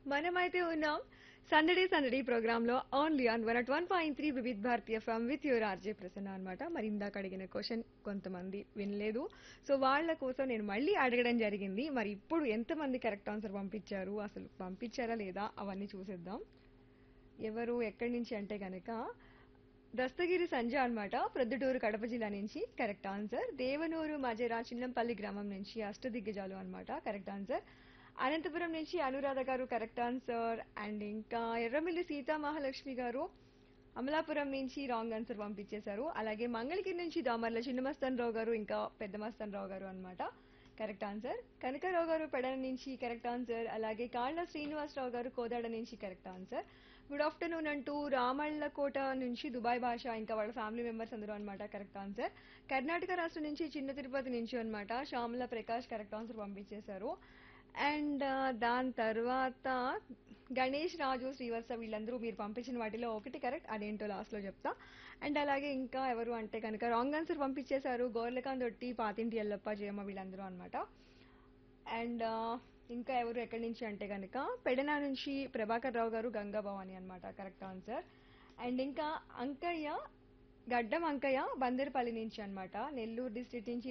మనమైతే ఉన్నాం సందడి సందడి ప్రోగ్రామ్ లో only on one at one point three Vividh Bharati FM with your RJ Prasanna అనమాట మరి ఇందాక అడిగిన క్వశ్చన్ కొంతమంది వినలేదు సో వాళ్ళ కోసం నేను మళ్ళీ అడగడం జరిగింది మరి ఇప్పుడు ఎంతమంది కరెక్ట్ ఆన్సర్ పంపించారు అసలు పంపించారా లేదా అవన్నీ చూసేద్దాం ఎవరు ఎక్కడి నుంచి అంటే కనుక దస్తగిరి సంజ అన్నమాట ప్రొద్దుటూరు కడప జిల్లా నుంచి కరెక్ట్ ఆన్సర్ దేవనూరు మజరా చిన్నంపల్లి గ్రామం నుంచి అష్టదిగ్గజాలు అన్నమాట కరెక్ట్ ఆన్సర్ అనంతపురం నుంచి అనురాధ గారు కరెక్ట్ ఆన్సర్ అండ్ ఇంకా ఎర్రమిల్లి సీతా మహాలక్ష్మి గారు అమలాపురం నుంచి రాంగ్ ఆన్సర్ పంపించేశారు అలాగే మంగళగిరి నుంచి దామర్ల చిన్నమస్తన్ రావు గారు ఇంకా పెద్ద మస్తన్ రావు గారు అన్నమాట కరెక్ట్ ఆన్సర్ కనకరావు గారు పెడన నుంచి కరెక్ట్ ఆన్సర్ అలాగే కాళ్ళ శ్రీనివాసరావు గారు కోదాడ నుంచి కరెక్ట్ ఆన్సర్ గుడ్ ఆఫ్టర్నూన్ అంటూ రామళ్ళకోట నుంచి దుబాయ్ భాష ఇంకా వాళ్ళ ఫ్యామిలీ మెంబర్స్ అందరూ అనమాట కరెక్ట్ ఆన్సర్ కర్ణాటక రాష్ట్రం నుంచి చిన్న తిరుపతి నుంచి అనమాట శ్యామల ప్రకాష్ కరెక్ట్ ఆన్సర్ పంపించేశారు అండ్ దాని తర్వాత గణేష్ రాజు శ్రీవత్స వీళ్ళందరూ మీరు పంపించిన వాటిలో ఒకటి కరెక్ట్ అదేంటో లాస్ట్లో చెప్తా అండ్ అలాగే ఇంకా ఎవరు అంటే కనుక రాంగ్ ఆన్సర్ పంపించేశారు గోర్లకాంత్ ఒట్టి పాతింటి ఎల్లప్ప జయమ్మ వీళ్ళందరూ అనమాట అండ్ ఇంకా ఎవరు ఎక్కడి నుంచి అంటే కనుక పెడన నుంచి ప్రభాకర్ రావు గారు గంగా భవాని అనమాట కరెక్ట్ ఆన్సర్ అండ్ ఇంకా అంకయ్య గడ్డం అంకయ్య బందర్పల్లి నుంచి అన్నమాట నెల్లూరు డిస్ట్రిక్ట్ నుంచి